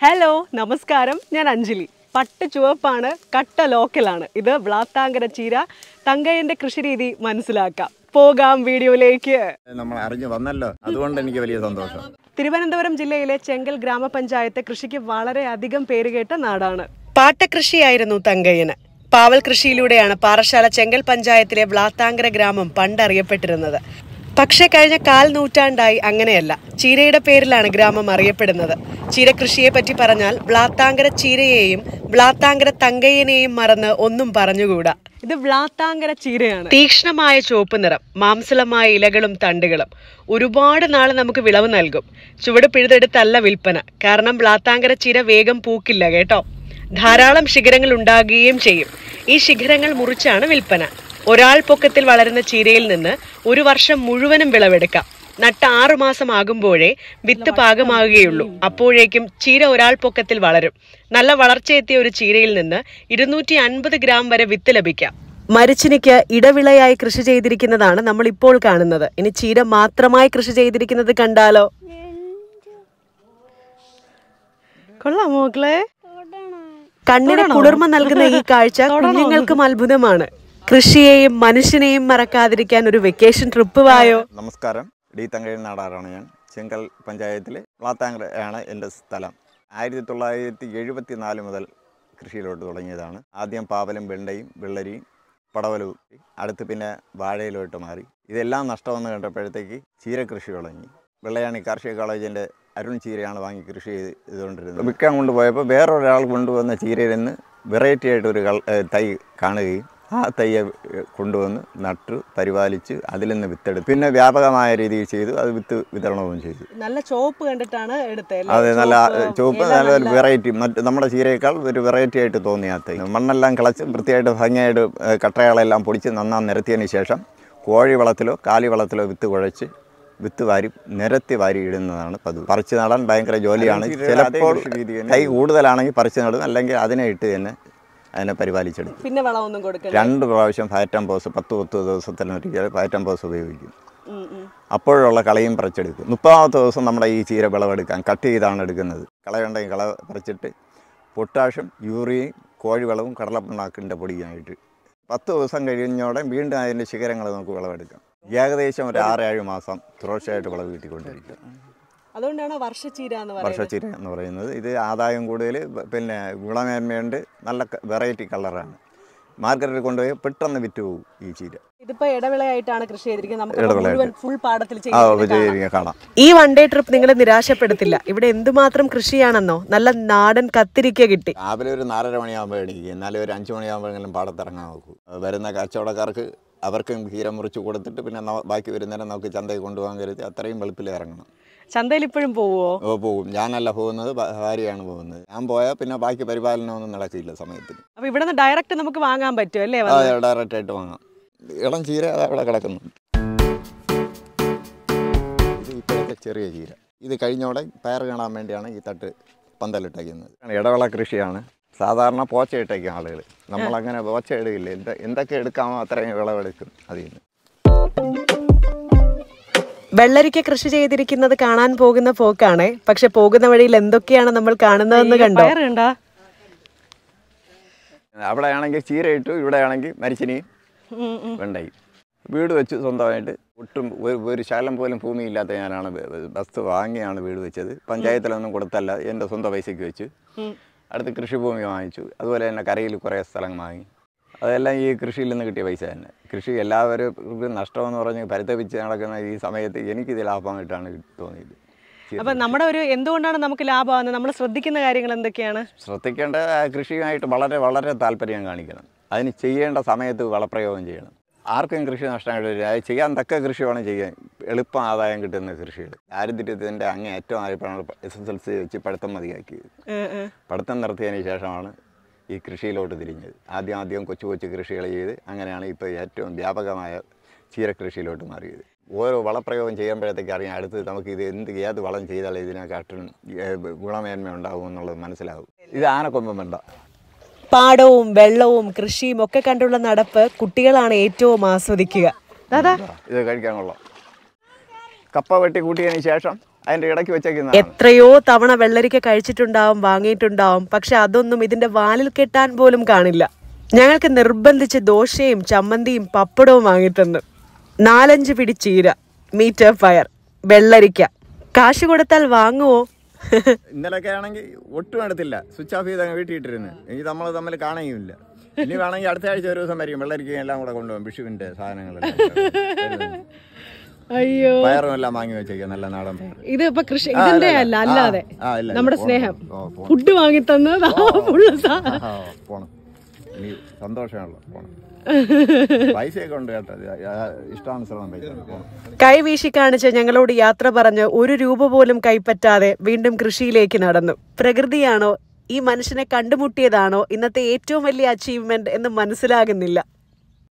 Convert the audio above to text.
Hello നമസ്കാരം ഞാൻ അഞ്ജലി പട്ട് ചുവപ്പാണ് കട്ട ലോക്കലാണ് ഇത് വ്ളാത്താങ്കര ചീര തങ്കയന്റെ കൃഷിരീതി മനസ്സിലാക്കാം പോകാം വീഡിയോയിലേക്ക് നമ്മൾ അറിഞ്ഞു വന്നല്ലോ അതുകൊണ്ട് എനിക്ക് വലിയ സന്തോഷം തിരുവനന്തപുരം ജില്ലയിലെ ചെങ്കൽ ഗ്രാമപഞ്ചായത്ത് കൃഷിക്ക് വളരെയധികം പേരുകേട്ട നാടാണ് പാട്ടകൃഷിയായിരുന്നു തങ്കയ്യന് പാവൽ കൃഷിയിലൂടെയാണ് പാറശാല ചെങ്കൽ പഞ്ചായത്തിലെ വ്ളാത്താങ്കര ഗ്രാമം പണ്ടറിയപ്പെട്ടിരുന്നത് പക്ഷേ കഴിഞ്ഞ കാൽ നൂറ്റാണ്ടായി അങ്ങനെയല്ല ചീരയുടെ പേരിലാണ് ഗ്രാമം അറിയപ്പെടുന്നത് ചീരകൃഷിയെ പറ്റി പറഞ്ഞാൽ വ്ളാത്താങ്കര ചീരയെയും വ്ളാത്താങ്കര തങ്കയ്യനെയും മറന്ന് ഒന്നും പറഞ്ഞുകൂടാ ഇത് വ്ളാത്താങ്കര ചീരയാണ് തീക്ഷ്ണമായ ചുവപ്പ് നിറം മാംസളമായ ഇലകളും തണ്ടുകളും ഒരുപാട് നാൾ നമുക്ക് വിളവ് നൽകും ചുവട് പിഴുതെടുത്തല്ല വിൽപ്പന കാരണം വ്ളാത്താങ്കര ചീര വേഗം പൂക്കില്ല കേട്ടോ ധാരാളം ശിഖരങ്ങൾ ഉണ്ടാകുകയും ചെയ്യും ഈ ശിഖരങ്ങൾ മുറിച്ചാണ് വിൽപ്പന ഒരാൾ പൊക്കത്തിൽ വളരുന്ന ചീരയിൽ നിന്ന് ഒരു വർഷം മുഴുവനും വിളവെടുക്കാം നട്ട ആറു മാസം ആകുമ്പോഴേ വിത്ത് പാകമാകുകയുള്ളൂ അപ്പോഴേക്കും ചീര ഒരാൾ പൊക്കത്തിൽ വളരും നല്ല വളർച്ചയെത്തിയ ഒരു ചീരയിൽ നിന്ന് ഇരുന്നൂറ്റി അൻപത് ഗ്രാം വരെ വിത്ത് ലഭിക്കാം മരിച്ചിനിക്ക് ഇടവിളയായി കൃഷി ചെയ്തിരിക്കുന്നതാണ് നമ്മൾ ഇപ്പോൾ കാണുന്നത് ഇനി ചീര മാത്രമായി കൃഷി ചെയ്തിരിക്കുന്നത് കണ്ടാലോ കൊള്ളാം മോക്കളെ കണ്ണിന് കുളിർമ നൽകുന്ന ഈ കാഴ്ച കുഞ്ഞുങ്ങൾക്കും അത്ഭുതമാണ് കൃഷിയെയും മനുഷ്യനെയും മറക്കാതിരിക്കാൻ ഒരു വെക്കേഷൻ ട്രിപ്പ് വായോ നമസ്കാരം ഡി തങ്കഴി നാടാറാണ് ഞാൻ ചെങ്കൽ പഞ്ചായത്തിലെ വ്ളാത്താങ്കര ആണ് എൻ്റെ സ്ഥലം ആയിരത്തി തൊള്ളായിരത്തി എഴുപത്തി നാല് മുതൽ കൃഷിയിലോട്ട് തുടങ്ങിയതാണ് ആദ്യം പാവലും വെണ്ടയും വെള്ളരിയും പടവലവും അടുത്ത് പിന്നെ വാഴയിലോട്ട് മാറി ഇതെല്ലാം നഷ്ടമെന്ന് കണ്ടപ്പോഴത്തേക്ക് ചീര കൃഷി തുടങ്ങി വെള്ളയാണി കാർഷിക കോളേജിൻ്റെ അരുൺ ചീരയാണ് വാങ്ങി കൃഷി ചെയ്ത് ചെയ്തുകൊണ്ടിരുന്നത് വിൽക്കാൻ കൊണ്ടുപോയപ്പോൾ വേറൊരാൾ കൊണ്ടുവന്ന ചീരയിൽ നിന്ന് വെറൈറ്റി ആയിട്ട് ഒരു കൾ- ഏ, തൈ കാണുകയും ആ തൈയെ ഏ, കൊണ്ടുവന്ന് നട്ടു പരിപാലിച്ച് അതിൽ നിന്ന് വിത്തെടുത്തു പിന്നെ വ്യാപകമായ രീതിയിൽ ചെയ്തു അത് വിത്ത് വിതരണവും ചെയ്തു നല്ല ചോപ്പ് കണ്ടിട്ടാണ് എടുത്തത് അതെ നല്ല ചുവപ്പ് നല്ല ഒരു വെറൈറ്റി മറ്റ് നമ്മുടെ ചീരയേക്കാൾ ഒരു വെറൈറ്റി ആയിട്ട് തോന്നി ആ തൈ മണ്ണെല്ലാം കിളച്ച് വൃത്തിയായിട്ട് ഭംഗിയായിട്ട് ഏ, കട്ടകളെല്ലാം പൊടിച്ച് നന്നാ നിരത്തിയതിന് ശേഷം കോഴി വളത്തിലോ കാലി വളത്തിലോ വിത്ത് കുഴച്ച് വിത്ത് വാരി നിരത്തി വാരി ഇടുന്നതാണ് പതിവ് പറിച്ച് നടാൻ ഭയങ്കര ജോലിയാണ് ചിലപ്പോൾ കൈ കൂടുതലാണെങ്കിൽ പറിച്ച് നടും അല്ലെങ്കിൽ അതിനെ ഇട്ട് തന്നെ അതിനെ പരിപാലിച്ചെടുക്കും പിന്നെ വളമൊന്നും കൊടുക്കണ്ട രണ്ട് പ്രാവശ്യം ഫാറ്റംപോസ് പത്ത് പത്ത് ദിവസത്തിനൊരിക്കൽ ഫാറ്റംപോസ് ഉപയോഗിക്കും അപ്പോഴുള്ള കളയും പറിച്ചെടുക്കും മുപ്പതാമത്തെ ദിവസം നമ്മുടെ ഈ ചീര വിളവെടുക്കാൻ കട്ട് ചെയ്താണ് എടുക്കുന്നത് കളയുണ്ടെങ്കിൽ കള പറിച്ചിട്ട് പൊട്ടാഷും യൂറിയയും കോഴിവളവും കടലപ്പിണ്ണാക്കിൻ്റെ പൊടിയായിട്ട് പത്ത് ദിവസം കഴിഞ്ഞോടെ വീണ്ടും അതിൻ്റെ ശിഖരങ്ങൾ നമുക്ക് വിളവെടുക്കാം ഏകദേശം ഒരു ആറേഴ് മാസം തുടർച്ചയായിട്ട് വിളവ് കിട്ടിക്കൊണ്ടിരിക്കും അതുകൊണ്ടാണ് വർഷച്ചീര എന്ന് പറയുന്നത് വർഷച്ചീര എന്ന് പറയുന്നത് ഇത് ആദായം കൂടുതൽ പിന്നെ ഗുണമേന്മയുണ്ട് നല്ല വെറൈറ്റി കളറാണ് മാർക്കറ്റിൽ കൊണ്ടുപോയി പെട്ടെന്ന് വിറ്റ് പോകും ഈ ചീര ഇതിപ്പോ ഇടവിളയായിട്ടാണ് കൃഷി ചെയ്തിരിക്കുന്നത് നമുക്ക് ഇടവിളയായിട്ട്. മുഴുവൻ ഫുൾ പാടത്തിൽ ആ ചെയ്യുന്നത് കാണാം. ചെയ്തിരിക്കുക കാണാം ഈ വൺ ഡേ ട്രിപ്പ് നിങ്ങളെ നിരാശപ്പെടുത്തില്ല ഇവിടെ എന്തുമാത്രം കൃഷിയാണെന്നോ നല്ല നാടൻ കത്തിരിക്ക കിട്ടി രാവിലെ ഒരു നാലര മണിയാകുമ്പോൾ എണീക്കും എന്നാലും ഒരു അഞ്ച് മണിയാകുമ്പോഴെങ്കിലും പാടത്തിറങ്ങാൻ നോക്കും വരുന്ന കച്ചവടക്കാർക്ക് അവർക്കും ക്ഷീരം മുറിച്ച് കൊടുത്തിട്ട് പിന്നെ ന- ബാക്കി വരുന്നേരം നമുക്ക് ചന്തയിൽ കൊണ്ടുപോകാൻ കരുതി അത്രയും വെളുപ്പിൽ ഇറങ്ങണം ചന്തയിൽ ഇപ്പോഴും പോവോ ഓ പോകും ഞാനല്ല പോകുന്നത് ഭ- ഭാര്യയാണ് പോകുന്നത് ഞാൻ പോയാൽ പിന്നെ ബാക്കി പരിപാലനമൊന്നും നടക്കില്ല സമയത്തിന് അപ്പൊ ഇവിടെ നിന്ന് ഡയറക്റ്റ് നമുക്ക് വാങ്ങാൻ പറ്റും അല്ലേ ആ ഡയറക്റ്റ് ആയിട്ട് വാങ്ങാം ഇളം ചീര അത് അവിടെ കിടക്കുന്നു ഇത് ഇപ്പോഴത്തെ ചെറിയ ചീര ഇത് കഴിഞ്ഞോടെ പയർ കാണാൻ വേണ്ടിയാണ് ഈ തട്ട് പന്തലിട്ടേക്കുന്നത് ഇടവിള കൃഷിയാണ് സാധാരണ പോച്ച ഇട്ടേക്കും ആളുകൾ നമ്മളങ്ങനെ പോച്ച ഇടുകയില്ല എന്ത് എന്തൊക്കെ എടുക്കാമോ അത്രയും വിളവെടുക്കും അതിൽ നിന്ന് വെള്ളരിക്ക കൃഷി ചെയ്തിരിക്കുന്നത് കാണാൻ പോകുന്ന പോക്കാണ് പക്ഷെ പോകുന്ന വഴിയിൽ എന്തൊക്കെയാണ് നമ്മൾ കാണുന്നതെന്ന് കണ്ടോ അവിടെ ആണെങ്കിൽ ചീര ഇട്ടു ഇവിടെ ആണെങ്കിൽ മരിച്ചിനിയും വെണ്ടയും വീട് വെച്ച് സ്വന്തമായിട്ട് ഒട്ടും ഒരു ഒരു ശകലം പോലും ഭൂമിയില്ലാത്ത ഞാനാണ് വ- വ- വസ്തു വാങ്ങിയാണ് വീട് വെച്ചത് പഞ്ചായത്തിലൊന്നും കൊടുത്തല്ല എൻ്റെ സ്വന്തം പൈസയ്ക്ക് വെച്ച് അടുത്ത് കൃഷിഭൂമി വാങ്ങിച്ചു അതുപോലെ തന്നെ കരയിൽ കുറേ സ്ഥലം വാങ്ങി അതെല്ലാം ഈ കൃഷിയിൽ നിന്ന് കിട്ടിയ പൈസ തന്നെ കൃഷി എല്ലാവരും ഇത് നഷ്ടമെന്ന് പറഞ്ഞ് പരിതപിച്ച് നടക്കുന്ന ഈ സമയത്ത് എനിക്കിത് ലാഭമായിട്ടാണ് തോന്നിയത് അപ്പൊ നമ്മുടെ ഒരു എന്തുകൊണ്ടാണ് നമുക്ക് ലാഭമാകുന്നത് നമ്മൾ ശ്രദ്ധിക്കുന്ന കാര്യങ്ങൾ എന്തൊക്കെയാണ് ശ്രദ്ധിക്കേണ്ട ആ കൃഷിയുമായിട്ട് വളരെ വളരെ താല്പര്യം കാണിക്കണം അതിന് ചെയ്യേണ്ട സമയത്ത് വളപ്രയോഗം ചെയ്യണം ആർക്കും കൃഷി നഷ്ടമായിട്ട് വരില്ല. അത് ചെയ്യാൻ തക്ക കൃഷി വേണം ചെയ്യാൻ എളുപ്പം ആദായം കിട്ടുന്ന കൃഷികൾ ദാരിദ്ര്യത്തിൻ്റെ അങ്ങേ ഏറ്റവും ആയപ്പോഴാണ് എസ് എസ് എൽ സി വെച്ച് പഠിത്തം മതിയാക്കിയത് പഠിത്തം നിർത്തിയതിന് ശേഷമാണ് ഈ കൃഷിയിലോട്ട് തിരിഞ്ഞത് ആദ്യം ആദ്യം കൊച്ചു കൊച്ചു കൃഷികൾ ചെയ്ത് അങ്ങനെയാണ് ഇപ്പോൾ ഏറ്റവും വ്യാപകമായ ചീരകൃഷിയിലോട്ട് മാറിയത് ഓരോ വളപ്രയോഗം ചെയ്യുമ്പോഴത്തേക്ക് അറിയാം അടുത്ത് നമുക്ക് ഇത് എന്ത് ഏത് വളം ചെയ്താൽ ഇതിനെക്കാട്ടും ഏ, ഗുണമേന്മ ഉണ്ടാകും എന്നുള്ളത് മനസ്സിലാകും ഇത് ആനക്കൊമ്പൻ വേണ്ട പാടവും വെള്ളവും കൃഷിയും ഒക്കെ കണ്ടുള്ള നടപ്പ് കുട്ടികളാണ് ഏറ്റവും ആസ്വദിക്കുക ദാദാ ഇത് കഴിക്കാൻ കൊള്ളാം കപ്പ വെട്ടി കൂട്ടിയതിന് ശേഷം അതിൻ്റെ ഇടയ്ക്ക് വെച്ചേക്കുന്നതാണ് എത്രയോ തവണ വെള്ളരിക്ക കഴിച്ചിട്ടുണ്ടാവും വാങ്ങിയിട്ടുണ്ടാവും പക്ഷെ അതൊന്നും ഇതിന്റെ വാലിൽ കെട്ടാൻ പോലും കാണില്ല ഞങ്ങൾക്ക് നിർബന്ധിച്ച് ദോശയും ചമ്മന്തിയും പപ്പടവും വാങ്ങിത്തന്നു നാലഞ്ച് പിടി ചീര മീറ്റർ ഫയർ വെള്ളരിക്ക കാശ് കൊടുത്താൽ വാങ്ങുവോ ഇന്നലൊക്കെ ആണെങ്കിൽ ഒട്ടും എടുത്തില്ല സ്വിച്ച് ഓഫ് ചെയ്ത് അങ്ങ് വീട്ടിൽ ഇട്ടിരുന്നു ഇനി നമ്മൾ തമ്മിൽ കാണുകയുമില്ല ഇനി വേണമെങ്കിൽ അടുത്ത ആഴ്ച ഒരു ദിവസം വരും വെള്ളരിക്കയും എല്ലാം കൂടെ കൊണ്ടുപോകും വിഷുവിന്റെ സാധനങ്ങളെല്ലാം അയ്യോ പയറും എല്ലാം വാങ്ങി വെച്ചേക്കാം നല്ല നാടൻ പയർ ഇത് ഇപ്പൊ കൃഷി ഇതിന്റെ അല്ല അല്ലാതെ ആ, ഇല്ല, ഇല്ല. നമ്മുടെ പോണം, സ്നേഹം പോണം, പോണം. ഫുഡ് വാങ്ങി തന്നത് ആ, പോണം ഇനി സന്തോഷമാണല്ലോ പോണം പൈസയൊക്കെ ഉണ്ട് കേട്ടോ ആ, ഇഷ്ടാനുസരണം പൈസ ഉണ്ട്. പോണം കൈ വീശി കാണിച്ച് ഞങ്ങളോട് യാത്ര പറഞ്ഞ് ഒരു രൂപ പോലും കൈപ്പറ്റാതെ വീണ്ടും കൃഷിയിലേക്ക് നടന്നു പ്രകൃതിയാണോ ഈ മനുഷ്യനെ കണ്ടുമുട്ടിയതാണോ ഇന്നത്തെ ഏറ്റവും വലിയ അച്ചീവ്മെന്റ് എന്ന് മനസ്സിലാകുന്നില്ല